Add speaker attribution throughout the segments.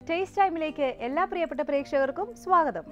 Speaker 1: Taste ടൈമിലേക്ക് എല്ലാ പ്രിയപ്പെട്ട പ്രേക്ഷകർക്കും സ്വാഗതം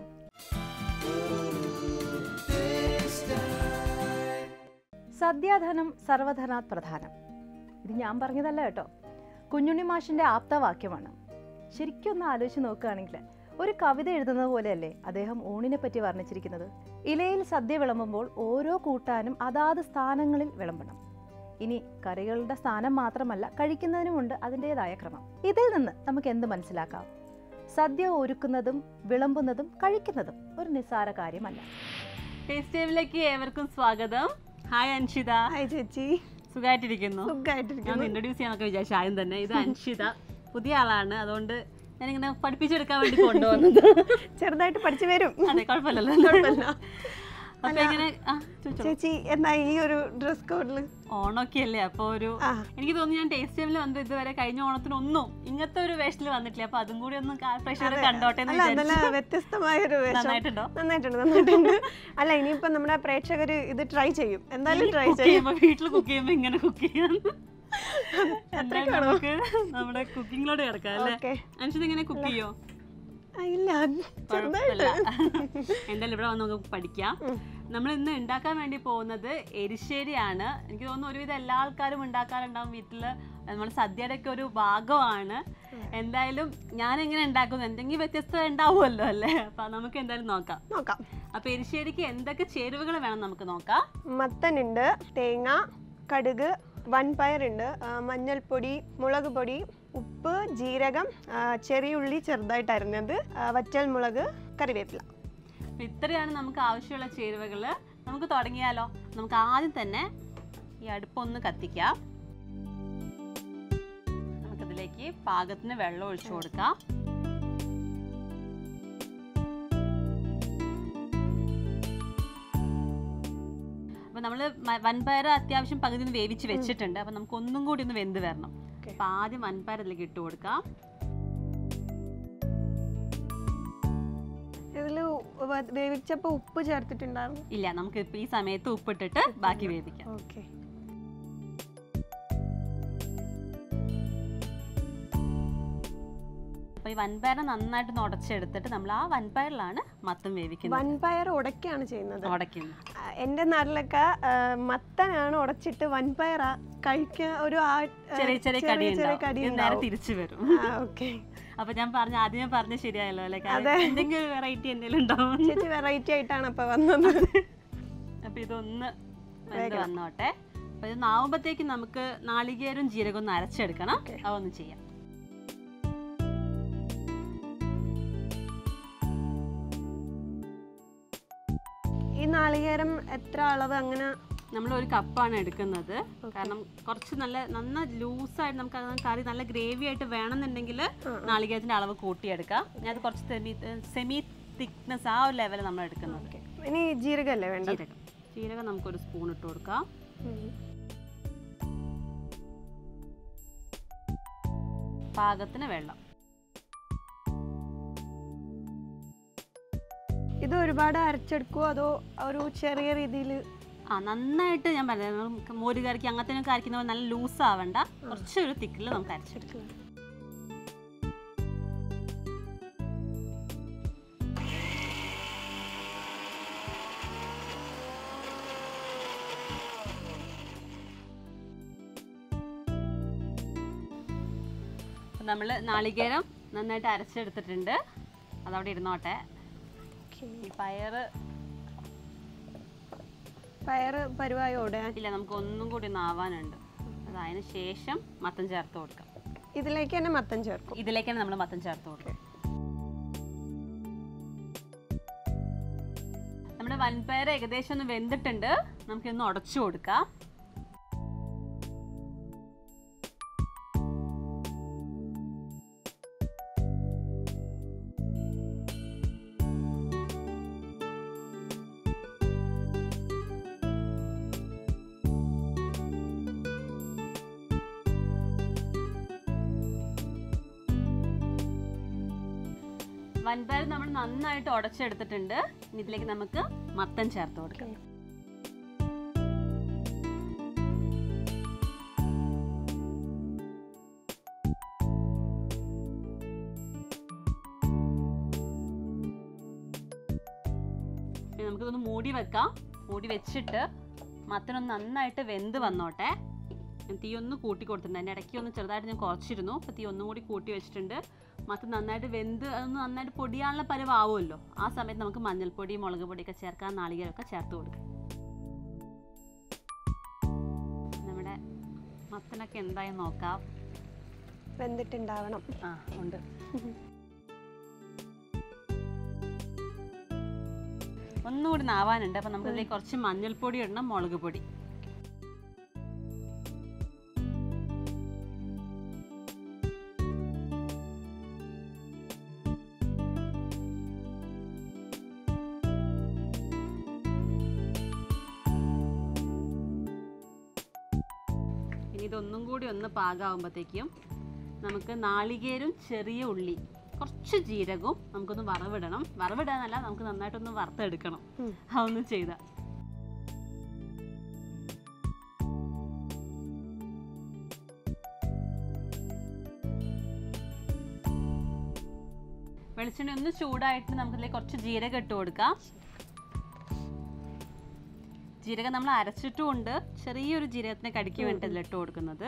Speaker 1: സദ്യാധനം സർവധനാത് പ്രധാനം ഇത് ഞാൻ പറഞ്ഞതല്ല കേട്ടോ കുഞ്ഞുണ്ണി മാഷിന്റെ ആപ്തവാക്യമാണ് ശരിക്കും ഒന്ന് ആലോചിച്ച് നോക്കുകയാണെങ്കിൽ ഒരു കവിത എഴുതുന്നത് പോലെയല്ലേ അദ്ദേഹം ഊണിനെ പറ്റി വർണ്ണിച്ചിരിക്കുന്നത് ഇലയിൽ സദ്യ വിളമ്പുമ്പോൾ ഓരോ കൂട്ടാനും അതാത് സ്ഥാനങ്ങളിൽ വിളമ്പണം ഇനി കറികളുടെ സ്ഥാനം മാത്രമല്ല കഴിക്കുന്നതിനുമുണ്ട് അതിൻ്റെതായ ക്രമം ഇതിൽ നിന്ന് നമുക്ക് എന്ത് മനസ്സിലാക്കാം സദ്യ ഒരുക്കുന്നതും വിളമ്പുന്നതും കഴിക്കുന്നതും ഒരു നിസ്സാര കാര്യമല്ല
Speaker 2: ടേസ്റ്റ് ടൈമിലേക്ക് ഏവർക്കും സ്വാഗതം ഹായ് അൻഷിത
Speaker 3: ഹായ് ചേച്ചി
Speaker 2: സുഖമായിട്ടിരിക്കുന്നു ഞാൻ
Speaker 3: സുഖമായിട്ടിരിക്കുന്നു
Speaker 2: ഇൻട്രൊഡ്യൂസ് ചെയ്യാനൊക്കെ വിചാരിച്ചു ആദ്യം തന്നെ ഇത് അൻഷിത പുതിയ ആളാണ് അതുകൊണ്ട് ഞാനിങ്ങനെ പഠിപ്പിച്ചെടുക്കാൻ വേണ്ടി കൊണ്ടുവന്നത്
Speaker 3: ചെറുതായിട്ട് പഠിച്ചു വരും
Speaker 2: അതെ കുഴപ്പമില്ലല്ലോ
Speaker 3: കുഴപ്പമില്ല.
Speaker 2: അപ്പൊ ഇങ്ങനെ ആ ചോദിച്ചോ
Speaker 3: ചേച്ചി എന്നാ ഈ ഒരു ഡ്രസ് കോഡില്
Speaker 2: ഓണമൊക്കെ അല്ലേ അപ്പൊ ഒരു
Speaker 3: ആ
Speaker 2: എനിക്ക് തോന്നുന്നു ഞാൻ ടേസ്റ്റ് ടൈമിൽ വന്നത് ഇതുവരെ കഴിഞ്ഞ ഓണത്തിനൊന്നും ഇങ്ങനത്തെ ഒരു വേഷത്തിൽ വന്നിട്ടില്ല അപ്പൊ അതും കൂടി ഒന്ന് പ്രഷർ കണ്ടോട്ടെ എന്ന്
Speaker 3: അല്ല നല്ല
Speaker 2: വിചാരിച്ചു
Speaker 3: വ്യത്യസ്തമായ ഒരു വേഷം
Speaker 2: നന്നായിട്ടുണ്ടോ
Speaker 3: നന്നായിട്ടുണ്ട് നന്നായിട്ടുണ്ട് അല്ല ഇനിയിപ്പോ നമ്മുടെ പ്രേക്ഷകര് ഇത് ട്രൈ ചെയ്യും എന്തായാലും ട്രൈ
Speaker 2: കുക്ക്
Speaker 3: ചെയ്യും
Speaker 2: ചെയ്യുമ്പോ വീട്ടിൽ കുക്ക് ചെയ്യുമ്പോ ഇങ്ങനെ കുക്ക് ചെയ്യാൻ എന്തായാലും നമുക്ക് നമ്മുടെ കുക്കിങ്ങിലോട് കിടക്കാം അല്ലേ
Speaker 3: ഓക്കെ
Speaker 2: അനുഷ്ഠിത് ഇങ്ങനെ കുക്ക് ചെയ്യോ
Speaker 3: ഇല്ല ചെറുതായിട്ട്
Speaker 2: കുഴപ്പമില്ല. എന്തായാലും ഇവിടെ വന്ന് നമുക്ക് പഠിക്കാം
Speaker 3: ഉം.
Speaker 2: നമ്മൾ ഇന്ന് ഉണ്ടാക്കാൻ വേണ്ടി പോകുന്നത് എരിശ്ശേരിയാണ് എനിക്ക് തോന്നുന്നു ഒരുവിധം എല്ലാ ആൾക്കാരും ഉണ്ടാക്കാറുണ്ടാവും വീട്ടില് നമ്മൾ സദ്യയുടെ ഒക്കെ ഒരു ഭാഗമാണ് എന്തായാലും ഞാൻ എങ്ങനെ ഉണ്ടാക്കുന്നു എന്തെങ്കിലും വ്യത്യസ്തത ഉണ്ടാവുമല്ലോ അല്ലേ അപ്പൊ നമുക്ക് എന്തായാലും നോക്കാം
Speaker 3: നോക്കാം
Speaker 2: അപ്പൊ എരിശ്ശേരിക്ക് എന്തൊക്കെ ചേരുവകൾ വേണം നമുക്ക് നോക്കാം
Speaker 3: മത്തനുണ്ട് തേങ്ങ കടുക് വൻപയറുണ്ട് ആ, മഞ്ഞൾപ്പൊടി മുളക് പൊടി ഉപ്പ് ജീരകം ആ, ചെറിയുള്ളി ചെറുതായിട്ട് അരിഞ്ഞത് ആ, വറ്റൽ മുളക് കറിവേപ്പില
Speaker 2: അപ്പൊ ഇത്രയാണ് നമുക്ക് ആവശ്യമുള്ള ചേരുവകൾ നമുക്ക് തുടങ്ങിയാലോ നമുക്ക് ആദ്യം തന്നെ ഈ അടുപ്പൊന്ന് കത്തിക്കാം നമുക്കിതിലേക്ക് പാകത്തിന് വെള്ളം ഒഴിച്ചു കൊടുക്കാം അപ്പൊ നമ്മള് മ- വൻപയർ അത്യാവശ്യം പകുതി ഒന്ന് വേവിച്ച് വെച്ചിട്ടുണ്ട് അപ്പൊ നമുക്ക് ഒന്നും കൂടി ഒന്ന് വെന്ത് വരണം
Speaker 3: Okay.
Speaker 2: അപ്പൊ ആദ്യം വൻപയർ അതിലേക്ക് ഇട്ട് കൊടുക്കാം
Speaker 3: ഇതില് വ- വേവിച്ചപ്പോ ഉപ്പ് ചേർത്തിട്ടുണ്ടായിരുന്നു
Speaker 2: ഇല്ല നമുക്ക് ഇപ്പൊ ഈ സമയത്ത് ഉപ്പിട്ടിട്ട് ബാക്കി വേവിക്കാം
Speaker 3: ഓക്കെ
Speaker 2: അപ്പൊ ഈ വൻപയർ നന്നായിട്ട് ഒന്ന് ഉടച്ചെടുത്തിട്ട് നമ്മൾ ആ വൻപയറിലാണ് മത്തം വേവിക്കുന്നത്
Speaker 3: വൻപയർ ഉടക്കുകയാണ് ചെയ്യുന്നത്
Speaker 2: ഉടയ്ക്കുന്നത്
Speaker 3: ആ, എന്റെ നാട്ടിലൊക്കെ ആ, മത്തനാണ് ഉടച്ചിട്ട് വൻപയർ കഴിക്കാൻ ഒരു ആ- ആ,
Speaker 2: ചെറിയ ചെറിയ കടി
Speaker 3: ചെറിയ കടി
Speaker 2: ഉണ്ടാവും. ഇത് നേരെ തിരിച്ചു വരും
Speaker 3: ഓക്കെ
Speaker 2: അപ്പൊ ഞാൻ പറഞ്ഞ ആദ്യം ഞാൻ പറഞ്ഞ ശരിയായല്ലോ അല്ലെ
Speaker 3: അതെ.
Speaker 2: എന്തെങ്കിലും വെറൈറ്റി എന്തെങ്കിലും ഉണ്ടാവും
Speaker 3: ചേച്ചി വെറൈറ്റി ആയിട്ടാണ് അപ്പൊ വന്നത്
Speaker 2: അപ്പൊ ഇതൊന്ന് വെന്ത് വന്നോട്ടെ അപ്പൊ ഇത് നാവുമ്പത്തേക്ക് നമുക്ക് നാളികേരും ജീരകവും ഒന്ന് അരച്ചെടുക്കണം
Speaker 3: Okay.
Speaker 2: അതൊന്ന് ചെയ്യാം
Speaker 3: ഈ നാളികേരം എത്ര അളവ് അങ്ങനെ
Speaker 2: നമ്മൾ ഒരു കപ്പാണ് എടുക്കുന്നത് കാരണം കുറച്ച് നല്ല നന്ന ലൂസായിട്ട് നമുക്ക് അത് കറി നല്ല ഗ്രേവി ആയിട്ട് വേണമെന്നുണ്ടെങ്കിൽ നാളികേരത്തിന്റെ അളവ് കൂട്ടിയെടുക്കാം ഞാൻ അത് കുറച്ച് സെമി സെമി തിക്നെസ് ആ ഒരു ലെവൽ നമ്മൾ എടുക്കുന്നത്
Speaker 3: ഇനി ജീരകല്ലേ വേണ്ട
Speaker 2: ജീരകം ജീരകം നമുക്കൊരു സ്പൂൺ ഇട്ട് കൊടുക്കാം
Speaker 3: ഉം.
Speaker 2: പാകത്തിന് വെള്ളം
Speaker 3: ഇത് ഒരുപാട് അരച്ചെടുക്കുവോ അതോ ഒരു ചെറിയ രീതിയിൽ
Speaker 2: ആ നന്നായിട്ട് ഞാൻ പറഞ്ഞത് മോര് കറിക്ക് അങ്ങനത്തെ അരയ്ക്കുന്ന പോലെ നല്ല ലൂസ് ആവണ്ട കുറച്ചൊരു തിക്കിൽ നമുക്ക് അരച്ചെടുക്കാം നമ്മൾ നാളികേരം നന്നായിട്ട് അരച്ചെടുത്തിട്ടുണ്ട് അതവിടെ ഇരുന്നോട്ടെ ഈ പയറ്
Speaker 3: പയറ് പരുവായി ഓടാൻ
Speaker 2: ഇല്ല നമുക്ക് ഒന്നും കൂടി ഒന്ന് ആവാനുണ്ട് അത് അതിന് ശേഷം മത്തൻ ചേർത്ത് കൊടുക്കാം
Speaker 3: ഇതിലേക്ക് തന്നെ മത്തൻ ചേർക്കും
Speaker 2: ഇതിലേക്കാണ് നമ്മൾ മത്തൻ ചേർത്ത് കൊടുക്കുക നമ്മുടെ വൻപയർ ഏകദേശം ഒന്ന് വെന്തിട്ടുണ്ട് നമുക്കിന്ന് ഉടച്ചു കൊടുക്കാം വൻപയർ നമ്മൾ നന്നായിട്ട് ഉടച്ചെടുത്തിട്ടുണ്ട് ഇനി ഇതിലേക്ക് നമുക്ക് മത്തൻ ചേർത്ത് കൊടുക്കാം ഇനി നമുക്കിതൊന്ന് മൂടി വെക്കാം മൂടി വെച്ചിട്ട് മത്തനൊന്ന് നന്നായിട്ട് വെന്ത് വന്നോട്ടെ ഞാൻ തീ ഒന്ന് കൂട്ടി കൊടുത്തിട്ടുണ്ട് അതിൻ്റെ ഇടയ്ക്ക് ഒന്ന് ചെറുതായിട്ട് ഞാൻ കുറച്ചിരുന്നു അപ്പോൾ തീ ഒന്നും കൂടി കൂട്ടി വെച്ചിട്ടുണ്ട് മത്തൻ നന്നായിട്ട് വെന്ത് അതൊന്ന് നന്നായിട്ട് പൊടിയാനുള്ള പരുവാവുമല്ലോ ആ സമയത്ത് നമുക്ക് മഞ്ഞൾപ്പൊടി മുളക് പൊടിയൊക്കെ ചേർക്കാൻ നാളികേരമൊക്കെ ചേർത്ത് കൊടുക്കും നമ്മുടെ മത്തനൊക്കെ എന്തായി നോക്കാം
Speaker 3: വെന്തിട്ടുണ്ടാവണം
Speaker 2: ആ ഉണ്ട് ഒന്നുകൂടി നാവാനുണ്ട് അപ്പം നമുക്ക് ഇതിലേക്ക് കുറച്ച് മഞ്ഞൾപ്പൊടി ഇടണം മുളക് പൊടി ഇനി ഇതൊന്നും കൂടി ഒന്ന് പാകാവുമ്പോഴത്തേക്കും നമുക്ക് നാളികേരും ചെറിയ ഉള്ളി കുറച്ച് ജീരകവും നമുക്കൊന്ന് വറവിടണം വറവിടാനല്ല നമുക്ക് നന്നായിട്ടൊന്ന് വറുത്തെടുക്കണം
Speaker 3: ഉം.
Speaker 2: അതൊന്നും ചെയ്ത വെളിച്ചെണ്ണ ഒന്ന് ചൂടായിട്ട് നമുക്കിതിലേക്ക് കുറച്ച് ജീരകം ഇട്ട് കൊടുക്കാം ജീരകം നമ്മൾ അരച്ചിട്ടുമുണ്ട് ചെറിയൊരു ജീരകത്തിന് കടിക്ക് വേണ്ടി ഇതിൽ ഇട്ട് കൊടുക്കുന്നത്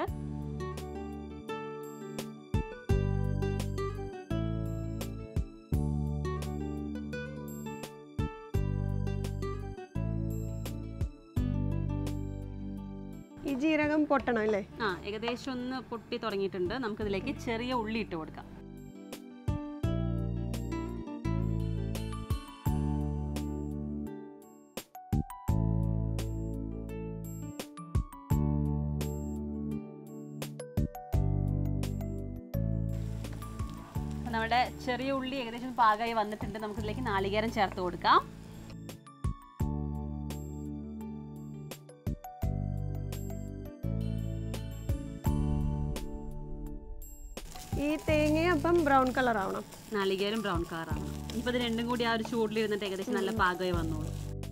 Speaker 3: ഈ ജീരകം പൊട്ടണം അല്ലേ
Speaker 2: ആ ഏകദേശം ഒന്ന് പൊട്ടി തുടങ്ങിയിട്ടുണ്ട് നമുക്കിതിലേക്ക് ചെറിയ ഉള്ളി ഇട്ട് കൊടുക്കാം അപ്പൊ നമ്മുടെ ചെറിയ ഉള്ളി ഏകദേശം പാകമായി വന്നിട്ടുണ്ട് നമുക്കിതിലേക്ക് നാളികേരം ചേർത്ത് കൊടുക്കാം
Speaker 3: ഈ തേങ്ങയും അപ്പം ബ്രൗൺ കളർ ആവണം
Speaker 2: നാളികേരം ബ്രൗൺ കളറാണ് ഇപ്പൊ ഇത് രണ്ടും കൂടി ആ ഒരു ചൂടിൽ ഇരുന്നിട്ട് ഏകദേശം നല്ല പാകമായി വന്നോളൂ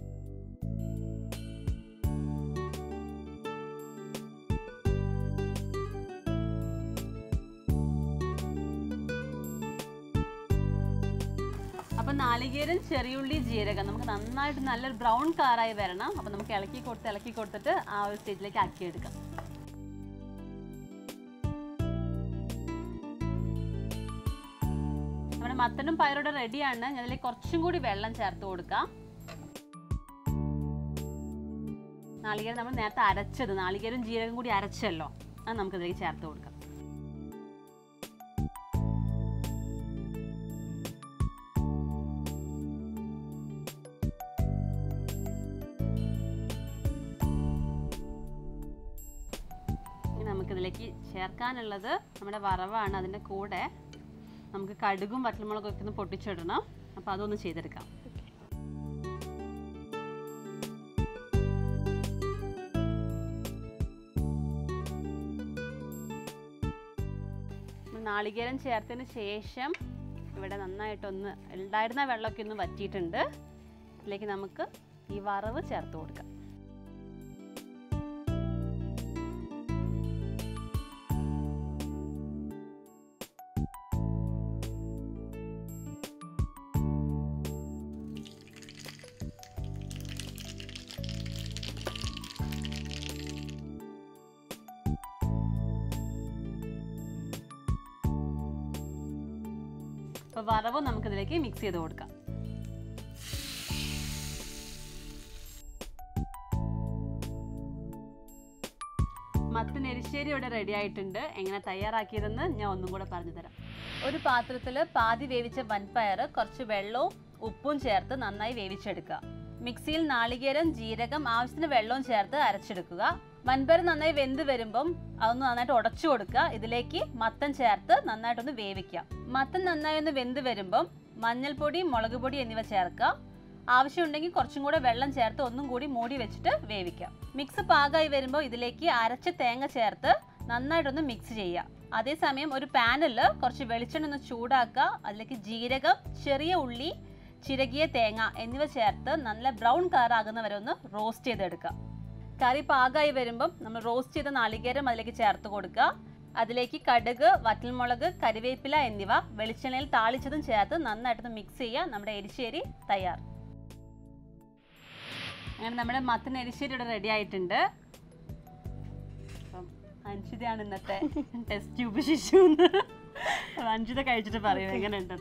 Speaker 2: അപ്പൊ നാളികേരം ചെറിയുള്ളി ജീരകം നമുക്ക് നന്നായിട്ട് നല്ലൊരു ബ്രൗൺ കളറായി വരണം അപ്പൊ നമുക്ക് ഇളക്കി കൊടുത്ത് ഇളക്കി കൊടുത്തിട്ട് ആ ഒരു സ്റ്റേജിലേക്ക് ആക്കിയെടുക്കാം നമ്മുടെ മത്തനും പയറോടെ റെഡിയാണ് ഞാൻ അതിലേക്ക് കുറച്ചും കൂടി വെള്ളം ചേർത്ത് കൊടുക്കാം നാളികേരം നമ്മൾ നേരത്തെ അരച്ചത് നാളികേരം ജീരകം കൂടി അരച്ചല്ലോ അത് നമുക്ക് ഇതിലേക്ക് ചേർത്ത് കൊടുക്കാം ഇനി നമുക്കിതിലേക്ക് ചേർക്കാനുള്ളത് നമ്മുടെ വറവാണ് അതിൻ്റെ കൂടെ നമുക്ക് കടുകും വറ്റൽമുളകും ഒക്കെ ഒന്ന് പൊട്ടിച്ചിടണം അപ്പോൾ അതൊന്ന് ചെയ്തെടുക്കാം നാളികേരം ചേർത്തതിന് ശേഷം ഇവിടെ നന്നായിട്ടൊന്ന് ഉണ്ടായിരുന്ന വെള്ളമൊക്കെ ഒന്ന് വറ്റിയിട്ടുണ്ട് ഇതിലേക്ക് നമുക്ക് ഈ വറവ് ചേർത്ത് കൊടുക്കാം അപ്പോൾ വറവ് നമുക്കിതിലേക്ക് മിക്സ് ചെയ്ത് കൊടുക്കാം മത്തൻ എരിശ്ശേരി ഇവിടെ റെഡി ആയിട്ടുണ്ട് എങ്ങനെ തയ്യാറാക്കിയതെന്ന് ഞാൻ ഒന്നും കൂടെ പറഞ്ഞു തരാം ഒരു പാത്രത്തിൽ പാതി വേവിച്ച വൻപയർ കുറച്ച് വെള്ളവും ഉപ്പും ചേർത്ത് നന്നായി വേവിച്ചെടുക്കുക മിക്സിയിൽ നാളികേരം ജീരകം ആവശ്യത്തിന് വെള്ളവും ചേർത്ത് അരച്ചെടുക്കുക വൻപയർ നന്നായി വെന്ത് വരുമ്പം അതൊന്ന് നന്നായിട്ട് ഉടച്ചു കൊടുക്കുക ഇതിലേക്ക് മത്തൻ ചേർത്ത് നന്നായിട്ടൊന്ന് വേവിക്കുക മത്തൻ നന്നായി ഒന്ന് വെന്ത് വരുമ്പം മഞ്ഞൾപ്പൊടി മുളക് പൊടി എന്നിവ ചേർക്കുക ആവശ്യമുണ്ടെങ്കിൽ കുറച്ചും കൂടെ വെള്ളം ചേർത്ത് ഒന്നും കൂടി മൂടി വെച്ചിട്ട് വേവിക്കാം മിക്സ് പാകമായി വരുമ്പോൾ ഇതിലേക്ക് അരച്ച തേങ്ങ ചേർത്ത് നന്നായിട്ടൊന്ന് മിക്സ് ചെയ്യുക അതേസമയം ഒരു പാനിൽ കുറച്ച് വെളിച്ചെണ്ണ ഒന്ന് ചൂടാക്കുക അതിലേക്ക് ജീരകം ചെറിയ ഉള്ളി ചിരകിയ തേങ്ങ എന്നിവ ചേർത്ത് നല്ല ബ്രൗൺ കളർ ആകുന്നവരെ ഒന്ന് റോസ്റ്റ് ചെയ്തെടുക്കുക കറി പാകമായി വരുമ്പം നമ്മൾ റോസ്റ്റ് ചെയ്ത നാളികേരം അതിലേക്ക് ചേർത്ത് കൊടുക്കുക അതിലേക്ക് കടുക് വറ്റൽമുളക് കരിവേപ്പില എന്നിവ വെളിച്ചെണ്ണയിൽ താളിച്ചതും ചേർത്ത് നന്നായിട്ടൊന്ന് മിക്സ് ചെയ്യുക നമ്മുടെ എരിശ്ശേരി തയ്യാർ അങ്ങനെ നമ്മുടെ മത്തൻ എരിശ്ശേരി ഇവിടെ റെഡി ആയിട്ടുണ്ട് അപ്പം അൻഷിതയാണ് ഇന്നത്തെ ടെസ്റ്റ് ട്യൂബ് ശിശു എന്ന് അപ്പൊ അൻഷിത കഴിച്ചിട്ട് പറയും എങ്ങനെയുണ്ട്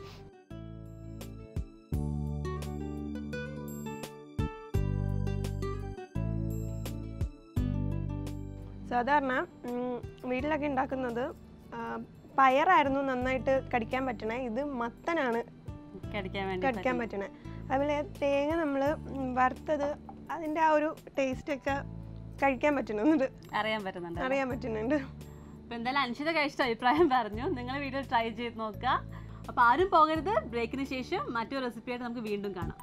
Speaker 3: സാധാരണ ഉം, വീട്ടിലൊക്കെ ഉണ്ടാക്കുന്നത് ആ, പയറായിരുന്നു നന്നായിട്ട് കടിക്കാൻ പറ്റണേ ഇത് മത്തനാണ്
Speaker 2: കടിക്കാൻ വേണ്ടി
Speaker 3: കടിക്കാൻ പറ്റണേ അതുപോലെ തേങ്ങ നമ്മൾ വറുത്തത് അതിൻ്റെ ആ ഒരു ടേസ്റ്റ് ഒക്കെ കഴിക്കാൻ പറ്റുന്നുണ്ട്
Speaker 2: അറിയാൻ പറ്റുന്നുണ്ട്
Speaker 3: അറിയാൻ പറ്റുന്നുണ്ട്
Speaker 2: അപ്പൊ എന്തായാലും അൻഷിത കഴിച്ചിട്ട് അഭിപ്രായം പറഞ്ഞു നിങ്ങൾ വീഡിയോ ട്രൈ ചെയ്ത് നോക്കുക അപ്പൊ ആരും പോകരുത് ബ്രേക്കിന് ശേഷം മറ്റൊരു റെസിപ്പിയായിട്ട് നമുക്ക് വീണ്ടും കാണാം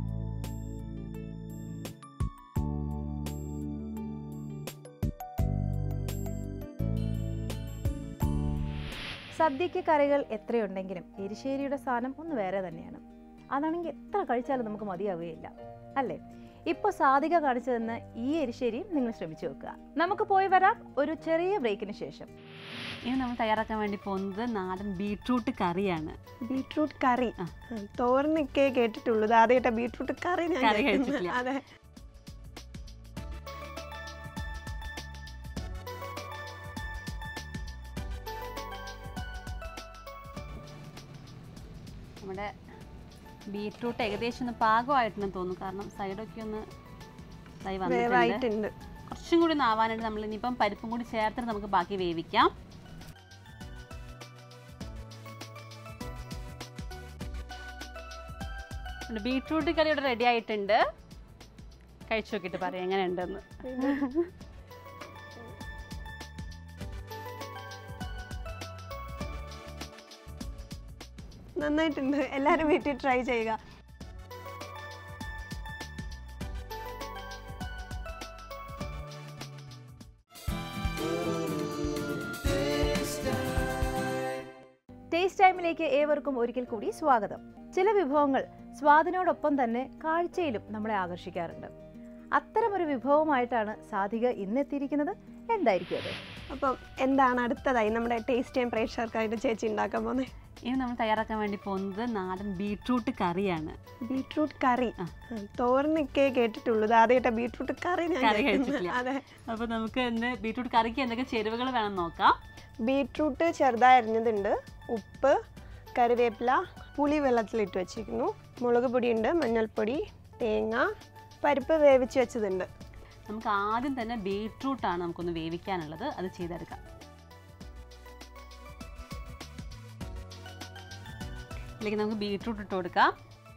Speaker 1: സദ്യക്ക് കറികൾ എത്രയുണ്ടെങ്കിലും എരിശ്ശേരിയുടെ സ്ഥാനം ഒന്ന് വേറെ തന്നെയാണ് അതാണെങ്കിൽ എത്ര കഴിച്ചാലും നമുക്ക് മതിയാവുകയില്ല അല്ലേ ഇപ്പോൾ സാധിക കാണിച്ചു തന്ന ഈ എരിശ്ശേരിയും നിങ്ങൾ ശ്രമിച്ചു നോക്കുക നമുക്ക് പോയി വരാം ഒരു ചെറിയ ബ്രേക്കിന് ശേഷം
Speaker 2: ഇനി നമ്മൾ തയ്യാറാക്കാൻ വേണ്ടി പോകുന്നത് നാടൻ ബീട്രൂട്ട് കറിയാണ്
Speaker 3: ബീട്രൂട്ട് കറി
Speaker 2: ആ.
Speaker 3: തോരനൊക്കെ കേട്ടിട്ടുള്ളൂ ഇത് ആദ്യമായിട്ട് ബീട്രൂട്ട് കറി ഞാൻ
Speaker 2: കറി
Speaker 3: കേൾക്കുന്നത്.
Speaker 2: കഴിച്ചിട്ടില്ല.
Speaker 3: അതെ
Speaker 2: നമ്മുടെ ബീട്രൂട്ട് ഏകദേശം ഒന്ന് പാകമായിട്ടുണ്ടെന്ന് തോന്നുന്നു കാരണം സൈഡൊക്കെ ഒന്ന് ഇതായി വന്നിട്ടുണ്ട്
Speaker 3: വേവായിട്ടുണ്ട്
Speaker 2: കുറച്ചും കൂടി ഒന്ന് ആവാനായിട്ട് നമ്മൾ ഇനിയിപ്പം പരിപ്പും കൂടി ചേർത്തിട്ട് നമുക്ക് ബാക്കി വേവിക്കാം നമ്മുടെ ബീട്രൂട്ട് കറി ഇവിടെ റെഡി ആയിട്ടുണ്ട് കഴിച്ചു നോക്കിയിട്ട് പറയാം എങ്ങനെയുണ്ടെന്ന്
Speaker 3: നന്നായിട്ടുണ്ട് എല്ലാവരും വീട്ടിൽ ട്രൈ ചെയ്യുക
Speaker 1: ടേസ്റ്റ് ടൈമിലേക്ക് ഏവർക്കും ഒരിക്കൽ കൂടി സ്വാഗതം ചില വിഭവങ്ങൾ സ്വാദിനോടൊപ്പം തന്നെ കാഴ്ചയിലും നമ്മളെ ആകർഷിക്കാറുണ്ട് അത്തരമൊരു വിഭവമായിട്ടാണ് സാധിക ഇന്നെത്തിയിരിക്കുന്നത് എന്തായിരിക്കും അത്
Speaker 3: അപ്പം എന്താണ് അടുത്തതായി നമ്മുടെ ടേസ്റ്റ് ടൈം പ്രേക്ഷകർക്കായിട്ട് ചേച്ചി ഉണ്ടാക്കാൻ പോകുന്നത്
Speaker 2: ഇനി നമ്മൾ തയ്യാറാക്കാൻ വേണ്ടി പോകുന്നത് നാടൻ ബീട്രൂട്ട് കറിയാണ്
Speaker 3: ബീട്രൂട്ട് കറി
Speaker 2: ആ.
Speaker 3: തോരനൊക്കെ കേട്ടിട്ടുള്ളൂ ഇത് ആദ്യമായിട്ട് ബീട്രൂട്ട് കറി ഞാൻ
Speaker 2: കറി
Speaker 3: കേൾക്കുന്നത്.
Speaker 2: കഴിച്ചിട്ടില്ല.
Speaker 3: അതെ
Speaker 2: അപ്പോൾ നമുക്ക് ഇന്ന് ബീട്രൂട്ട് കറിക്ക് എന്തൊക്കെ ചേരുവകൾ വേണം നോക്കാം
Speaker 3: ബീട്രൂട്ട് ചെറുതായി അരിഞ്ഞതുണ്ട് ഉപ്പ് കറിവേപ്പില പുളി വെള്ളത്തിലിട്ട് വെച്ചിരിക്കുന്നു മുളക് പൊടിയുണ്ട് മഞ്ഞൾപ്പൊടി തേങ്ങ പരിപ്പ് വേവിച്ച് വെച്ചതുണ്ട്
Speaker 2: നമുക്ക് ആദ്യം തന്നെ ബീട്രൂട്ടാണ് നമുക്കൊന്ന് വേവിക്കാനുള്ളത് അത് ചെയ്തെടുക്കാം ഇതിലേക്ക് നമുക്ക് ബീട്രൂട്ട് ഇട്ട് കൊടുക്കാം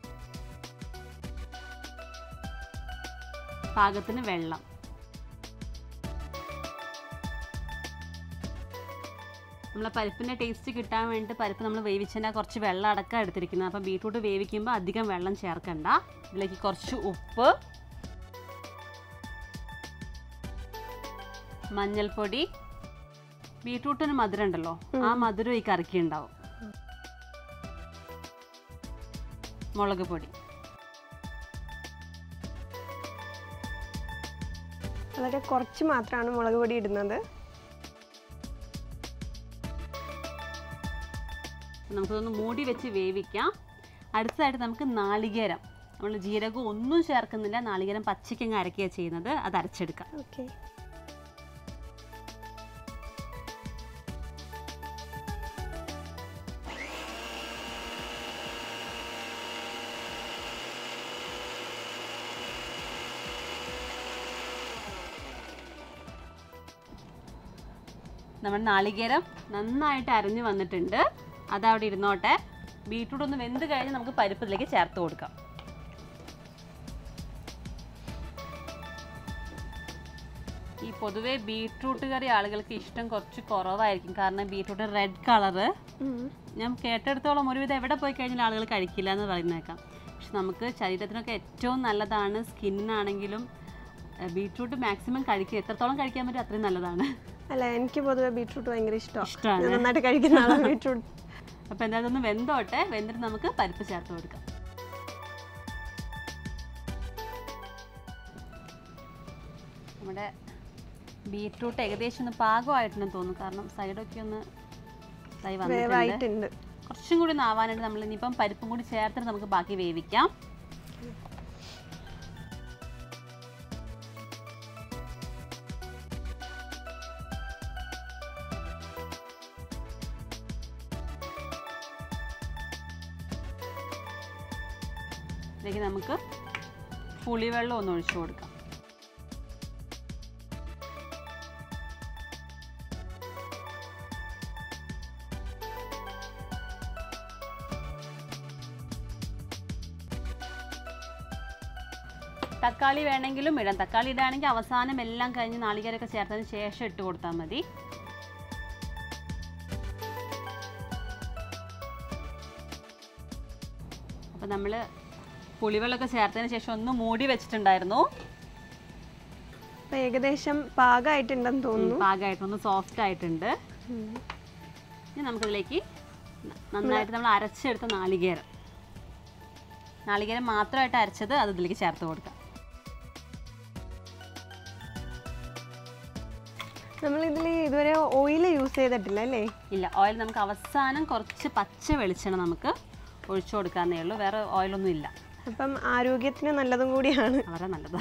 Speaker 2: പാകത്തിന് വെള്ളം നമ്മളെ പരിപ്പിൻ്റെ ടേസ്റ്റ് കിട്ടാൻ വേണ്ടി പരിപ്പ് നമ്മൾ വേവിച്ചതിൻ്റെ ആ കുറച്ച് വെള്ളം അടക്കം എടുത്തിരിക്കുന്നത് അപ്പം ബീട്രൂട്ട് വേവിക്കുമ്പോൾ അധികം വെള്ളം ചേർക്കണ്ട ഇതിലേക്ക് കുറച്ച് ഉപ്പ് മഞ്ഞൾപ്പൊടി ബീട്രൂട്ടിന് മധുരം ഉണ്ടല്ലോ ആ മധുരം ഈ കറിക്ക് ഉണ്ടാവും മുളക് പൊടി
Speaker 3: വളരെ കുറച്ച് മാത്രമാണ് മുളക് പൊടി ഇടുന്നത്
Speaker 2: നമുക്കിതൊന്ന് മൂടി വെച്ച് വേവിക്കാം അടുത്തതായിട്ട് നമുക്ക് നാളികേരം നമ്മൾ ജീരകം ഒന്നും ചേർക്കുന്നില്ല നാളികേരം പച്ചയ്ക്കങ്ങ് അരക്കുകയാണ് ചെയ്യുന്നത് അത് അരച്ചെടുക്കാം
Speaker 3: ഓക്കെ
Speaker 2: നമ്മുടെ നാളികേരം നന്നായിട്ട് അരഞ്ഞു വന്നിട്ടുണ്ട് അതവിടെ ഇരുന്നോട്ടെ ബീട്രൂട്ട് ഒന്ന് വെന്ത് കഴിഞ്ഞ് നമുക്ക് പരിപ്പ് ഇതിലേക്ക് ചേർത്ത് കൊടുക്കാം ഈ പൊതുവേ ബീട്രൂട്ട് കറി ആളുകൾക്ക് ഇഷ്ടം കുറച്ച് കുറവായിരിക്കും കാരണം ബീട്രൂട്ട് റെഡ് കളറ് ഞാൻ കേട്ടെടുത്തോളം ഒരുവിധം എവിടെ പോയി കഴിഞ്ഞാൽ ആളുകൾ കഴിക്കില്ല എന്ന് പറയുന്നേക്കാം പക്ഷെ നമുക്ക് ശരീരത്തിനൊക്കെ ഏറ്റവും നല്ലതാണ് സ്കിന്നിനാണെങ്കിലും ബീട്രൂട്ട് മാക്സിമം കഴിക്കുക എത്രത്തോളം കഴിക്കാൻ പറ്റും അത്രയും നല്ലതാണ്
Speaker 3: അല്ല എനിക്ക് പൊതുവെ ബീട്രൂട്ട് ഭയങ്കര ഇഷ്ടമാണ്
Speaker 2: ഇഷ്ടമാണ്
Speaker 3: ഞാൻ നന്നായിട്ട് കഴിക്കുന്ന ആളാണ് ബീട്രൂട്ട്
Speaker 2: അപ്പോൾ എന്തായാലും ഒന്ന് വെന്തോട്ടെ വെന്തിട്ട് നമുക്ക് പരിപ്പ് ചേർത്ത് കൊടുക്കാം നമ്മുടെ ബീട്രൂട്ട് ഏകദേശം ഒന്ന് പാകമായിട്ടുണ്ടെന്ന് തോന്നുന്നു കാരണം സൈഡൊക്കെ ഒന്ന് ഇതായി വന്നിട്ടുണ്ട്
Speaker 3: വേവായിട്ടുണ്ട്
Speaker 2: കുറച്ചും കൂടി ഒന്ന് ആവാനായിട്ട് നമ്മൾ ഇനിയിപ്പം പരിപ്പും കൂടി ചേർത്തിട്ട് നമുക്ക് ബാക്കി വേവിക്കാം ഇതിലേക്ക് നമുക്ക് പുളിവെള്ളം ഒന്ന് ഒഴിച്ചു കൊടുക്കാം തക്കാളി വേണമെങ്കിലും ഇടാം തക്കാളി ഇടുകയാണെങ്കിൽ അവസാനം എല്ലാം കഴിഞ്ഞ് നാളികേരമൊക്കെ ചേർത്തതിന് ശേഷം ഇട്ട് കൊടുത്താൽ മതി അപ്പോൾ നമ്മൾ പുളിവെള്ളമൊക്കെ ചേർത്തതിന് ശേഷം ഒന്ന് മൂടി വെച്ചിട്ടുണ്ടായിരുന്നു
Speaker 3: അപ്പൊ ഏകദേശം പാകമായിട്ടുണ്ടെന്ന് തോന്നുന്നു
Speaker 2: പാകമായിട്ട് ഒന്ന് സോഫ്റ്റ് ആയിട്ടുണ്ട്
Speaker 3: ഉം.
Speaker 2: ഇനി നമുക്കിതിലേക്ക് ന- നന്നായിട്ട് നമ്മൾ അരച്ചെടുത്ത നാളികേരം നാളികേരം മാത്രമായിട്ട് അരച്ചത് അത് ഇതിലേക്ക് ചേർത്ത് കൊടുക്കാം
Speaker 3: നമ്മൾ ഇതിൽ ഇതുവരെ ഓയിൽ യൂസ് ചെയ്തിട്ടില്ല അല്ലേ
Speaker 2: ഇല്ല ഓയിൽ നമുക്ക് അവസാനം കുറച്ച് പച്ച വെളിച്ചെണ്ണ നമുക്ക് ഒഴിച്ചു കൊടുക്കാന്നേ ഉള്ളൂ വേറെ ഓയിലൊന്നും ഇല്ല
Speaker 3: അപ്പം ആരോഗ്യത്തിന് നല്ലതും കൂടിയാണ്
Speaker 2: വളരെ നല്ലത്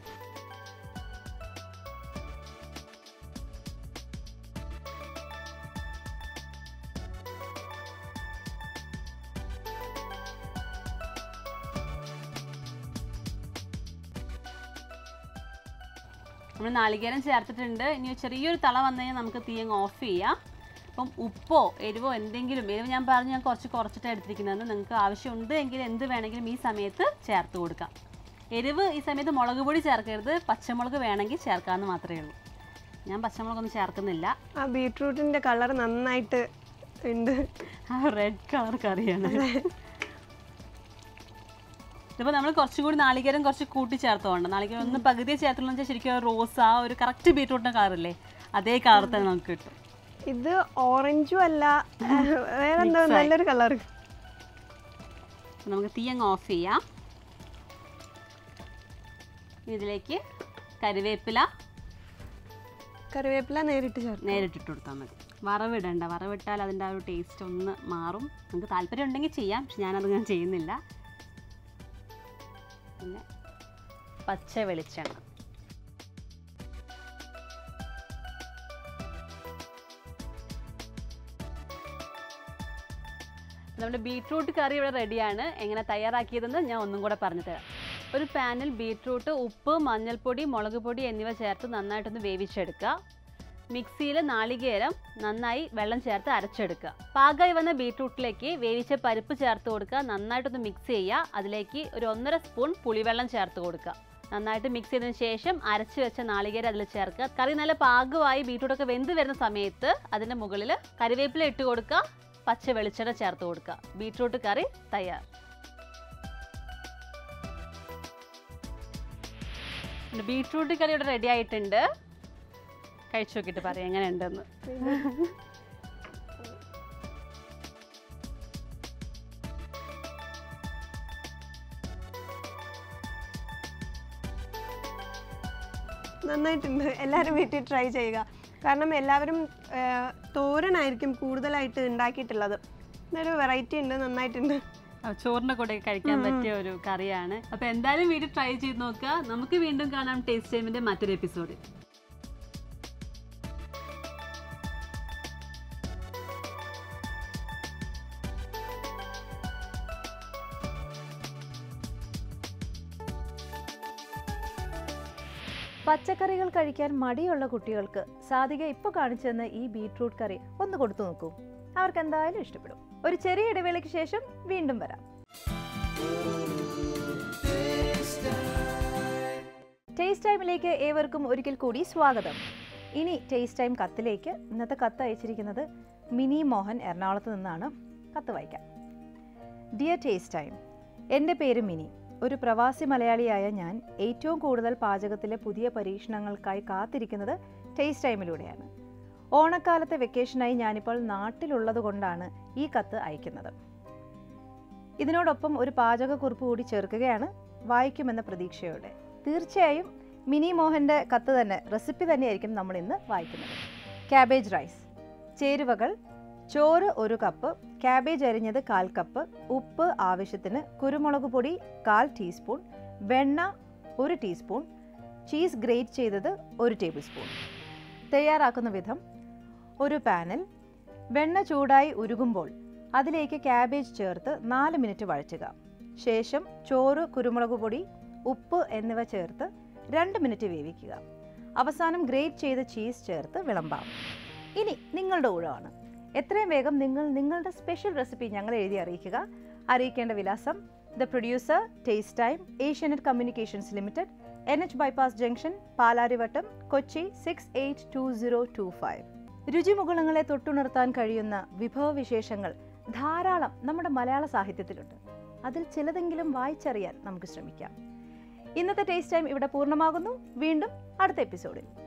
Speaker 2: നമ്മൾ നാളികേരം ചേർത്തിട്ടുണ്ട് ഇനി ചെറിയൊരു തള വന്നു കഴിഞ്ഞാൽ നമുക്ക് തീ അങ്ങ് ഓഫ് ചെയ്യാം അപ്പം ഉപ്പോ എരിവോ എന്തെങ്കിലും എരിവ് ഞാൻ പറഞ്ഞു ഞാൻ കുറച്ച് കുറച്ചിട്ടാണ് എടുത്തിരിക്കുന്നത് നിങ്ങൾക്ക് ആവശ്യമുണ്ട് എങ്കിൽ എന്ത് വേണമെങ്കിലും ഈ സമയത്ത് ചേർത്ത് കൊടുക്കാം എരിവ് ഈ സമയത്ത് മുളക് പൊടി ചേർക്കരുത് പച്ചമുളക് വേണമെങ്കിൽ ചേർക്കാമെന്ന് മാത്രമേ ഉള്ളൂ ഞാൻ പച്ചമുളകൊന്നും ചേർക്കുന്നില്ല
Speaker 3: ആ ബീട്രൂട്ടിന്റെ കളർ നന്നായിട്ട് ഉണ്ട്
Speaker 2: ആ റെഡ് കളർ കറിയാണ് ഇതിപ്പോൾ നമ്മൾ കുറച്ചും കൂടി നാളികേരം കുറച്ച് കൂട്ടി ചേർത്തോണ്ട് നാളികേരം ഒന്ന് പകുതി ചേർത്തുള്ള വെച്ചാൽ ശരിക്കും റോസ് ആ ഒരു കറക്റ്റ് ബീട്രൂട്ടിൻ്റെ കളറില്ലേ അതേ കളർ തന്നെ നമുക്ക് കിട്ടും
Speaker 3: ഇത് ഓറഞ്ചും അല്ല വേറെന്തോ നല്ലൊരു കളർ
Speaker 2: അപ്പോൾ നമുക്ക് തീ അങ്ങ് ഓഫ് ചെയ്യാം ഇനി ഇതിലേക്ക് കരിവേപ്പില
Speaker 3: കറിവേപ്പില നേരിട്ട് ചേർത്ത്
Speaker 2: നേരിട്ടിട്ട് കൊടുത്താൽ മതി വറവിടണ്ട വറവിട്ടാൽ അതിൻ്റെ ആ ഒരു ടേസ്റ്റ് ഒന്ന് മാറും നമുക്ക് താല്പര്യം ഉണ്ടെങ്കിൽ ചെയ്യാം പക്ഷെ ഞാനത് ഞാൻ ചെയ്യുന്നില്ല പിന്നെ പച്ച വെളിച്ചെണ്ണ നമ്മുടെ ബീട്രൂട്ട് കറി ഇവിടെ റെഡിയാണ് എങ്ങനെ തയ്യാറാക്കിയതെന്ന് ഞാൻ ഒന്നും കൂടെ പറഞ്ഞു തരാം ഒരു പാനിൽ ബീട്രൂട്ട് ഉപ്പ് മഞ്ഞൾപ്പൊടി മുളക് പൊടി എന്നിവ ചേർത്ത് നന്നായിട്ടൊന്ന് വേവിച്ചെടുക്കുക മിക്സിയിൽ നാളികേരം നന്നായി വെള്ളം ചേർത്ത് അരച്ചെടുക്കുക പാകമായി വന്ന ബീട്രൂട്ടിലേക്ക് വേവിച്ച പരിപ്പ് ചേർത്ത് കൊടുക്കുക നന്നായിട്ടൊന്ന് മിക്സ് ചെയ്യുക അതിലേക്ക് ഒരു ഒന്നര സ്പൂൺ പുളിവെള്ളം ചേർത്ത് കൊടുക്കുക നന്നായിട്ട് മിക്സ് ചെയ്തതിന് ശേഷം അരച്ച് വെച്ച നാളികേരം അതിൽ ചേർക്കുക കറി നല്ല പാകമായി ബീട്രൂട്ടൊക്കെ വെന്ത് വരുന്ന സമയത്ത് അതിൻ്റെ മുകളിൽ കറിവേപ്പില ഇട്ട് കൊടുക്കുക പച്ച വെളിച്ചെണ്ണ ചേർത്ത് കൊടുക്കുക ബീട്രൂട്ട് കറി തയ്യാർ പിന്നെ ബീട്രൂട്ട് കറി ഇവിടെ റെഡി ആയിട്ടുണ്ട് കഴിച്ചു നോക്കിയിട്ട് പറയാം എങ്ങനെ ഉണ്ടെന്ന്
Speaker 3: നന്നായിട്ടുണ്ട് എല്ലാവരും വീട്ടിൽ ട്രൈ ചെയ്യുക കാരണം എല്ലാവരും ആ, തോരനായിരിക്കും കൂടുതലായിട്ട് ഉണ്ടാക്കിയിട്ടുള്ളത് ഇതൊരു വെറൈറ്റി ഉണ്ട് നന്നായിട്ടുണ്ട്
Speaker 2: ആ, ചോറിന്റെ കൂടെ കഴിക്കാൻ പറ്റിയ ഒരു കറിയാണ് അപ്പൊ എന്തായാലും വീട്ടിൽ ട്രൈ ചെയ്ത് നോക്കുക നമുക്ക് വീണ്ടും കാണാം ടേസ്റ്റ് ടൈമിന്റെ മറ്റൊരു എപ്പിസോഡിൽ
Speaker 1: പച്ചക്കറികൾ കഴിക്കാൻ മടിയുള്ള കുട്ടികൾക്ക് സാധിക ഇപ്പോൾ കാണിച്ചു തന്ന ഈ ബീട്രൂട്ട് കറി ഒന്ന് കൊടുത്തു നോക്കൂ അവർക്ക് എന്തായാലും ഇഷ്ടപ്പെടും ഒരു ചെറിയ ഇടവേളയ്ക്ക് ശേഷം വീണ്ടും വരാം ടേസ്റ്റ് ടൈമിലേക്ക് ഏവർക്കും ഒരിക്കൽ കൂടി സ്വാഗതം ഇനി ടേസ്റ്റ് ടൈം കത്തിലേക്ക് ഇന്നത്തെ കത്ത് അയച്ചിരിക്കുന്നത് മിനി മോഹൻ എറണാകുളത്ത് നിന്നാണ് കത്ത് വായിക്കാം ഡിയർ ടേസ്റ്റ് ടൈം എൻ്റെ പേര് മിനി ഒരു പ്രവാസി മലയാളിയായ ഞാൻ ഏറ്റവും കൂടുതൽ പാചകത്തിലെ പുതിയ പരീക്ഷണങ്ങൾക്കായി കാത്തിരിക്കുന്നത് ടേസ്റ്റ് ടൈമിലൂടെയാണ് ഓണക്കാലത്തെ വെക്കേഷനായി ഞാനിപ്പോൾ നാട്ടിലുള്ളത് കൊണ്ടാണ് ഈ കത്ത് അയക്കുന്നത് ഇതിനോടൊപ്പം ഒരു പാചകക്കുറിപ്പ് കൂടി ചേർക്കുകയാണ് വായിക്കുമെന്ന പ്രതീക്ഷയോടെ തീർച്ചയായും മിനി മോഹൻ്റെ കത്ത് തന്നെ റെസിപ്പി തന്നെയായിരിക്കും നമ്മൾ ഇന്ന് വായിക്കുന്നത് ക്യാബേജ് റൈസ് ചേരുവകൾ ചോറ് ഒരു കപ്പ് ക്യാബേജ് അരിഞ്ഞത് കാൽ കപ്പ് ഉപ്പ് ആവശ്യത്തിന് കുരുമുളക് പൊടി കാൽ ടീസ്പൂൺ വെണ്ണ ഒരു ടീസ്പൂൺ ചീസ് ഗ്രേറ്റ് ചെയ്തത് ഒരു ടേബിൾ സ്പൂൺ തയ്യാറാക്കുന്ന വിധം ഒരു പാനിൽ വെണ്ണ ചൂടായി ഉരുകുമ്പോൾ അതിലേക്ക് ക്യാബേജ് ചേർത്ത് നാല് മിനിറ്റ് വഴറ്റുക ശേഷം ചോറ് കുരുമുളക് പൊടി ഉപ്പ് എന്നിവ ചേർത്ത് രണ്ട് മിനിറ്റ് വേവിക്കുക അവസാനം ഗ്രേറ്റ് ചെയ്ത ചീസ് ചേർത്ത് വിളമ്പാം ഇനി നിങ്ങളുടെ ഊഴമാണ് എത്രയും വേഗം നിങ്ങൾ നിങ്ങളുടെ സ്പെഷ്യൽ റെസിപ്പി ഞങ്ങളെ എഴുതി അറിയിക്കുക അറിയിക്കേണ്ട വിലാസം the producer taste time Asianet communications limited N H bypass junction Palarivattom Kochi six eight two zero two five രുചിമുകുളങ്ങളെ തൊട്ടുണർത്താൻ കഴിയുന്ന വിഭവവിശേഷങ്ങൾ ധാരാളം നമ്മുടെ മലയാള സാഹിത്യത്തിലുണ്ട് അതിൽ ചിലതെങ്കിലും വായിച്ചറിയാൻ നമുക്ക് ശ്രമിക്കാം ഇന്നത്തെ ടേസ്റ്റ് ടൈം ഇവിടെ പൂർണ്ണമാകുന്നു വീണ്ടും അടുത്ത എപ്പിസോഡിൽ